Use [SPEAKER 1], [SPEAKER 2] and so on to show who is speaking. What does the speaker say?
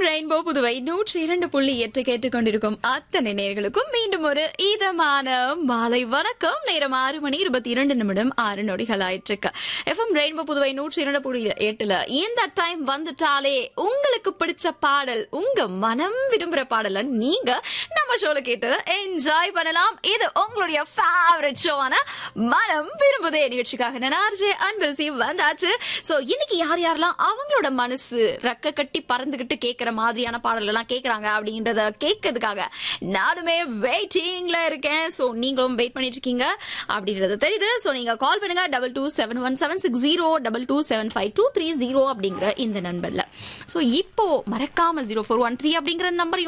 [SPEAKER 1] rainbow Puduvai நூற்றி இரண்டு புள்ளி எட்டு கேட்டுக்கொண்டிருக்கும் அத்தனை நேர்களுக்கும் மீண்டும் ஒரு இதமான மாலை வணக்கம் நேரம் ஆறு மணி இருபத்தி இரண்டு நிமிடம் ஆறு நொடிகள் ஆயிட்டிருக்கு எஃப்எம் ரெயின்போ புதுவை நூற்றி இரண்டு புள்ளி எட்டுல இந்த டைம் வந்துட்டாலே உங்களுக்கு பிடிச்ச பாடல் உங்க மனம் விரும்புற பாடல நீங்க நம்ம ஷோல கேட்டு என்ஜாய் பண்ணலாம் இது உங்களுடைய ஃபேவரட் ஷோவான மனம் விரும்புதே நிகழ்ச்சிக்காக நான் ஆர்ஜே அன்பரசி வந்தாச்சு சோ இன்னைக்கு யார் யாரெல்லாம் அவங்களோட மனசு ரெக்க கட்டி பறந்துகிட்டு கேட்கிற மாதிரியான பாடல் எல்லாம் கேக்குறாங்க அப்படின்றத கேட்கறதுக்காக நானுமே வெயிட்டிங்ல இருக்கேன் சோ நீங்களும் வெயிட் பண்ணிட்டு இருக்கீங்க அப்படின்றது தெரியுது சோ நீங்க கால் பண்ணுங்க double two seven one seven six zero double two seven five two three zero அப்படிங்கிற இந்த நம்பர்ல சோ இப்போ மறக்காம ஜீரோ ஃபோர் ஒன் த்ரீ அப்படிங்கிற நம்பர்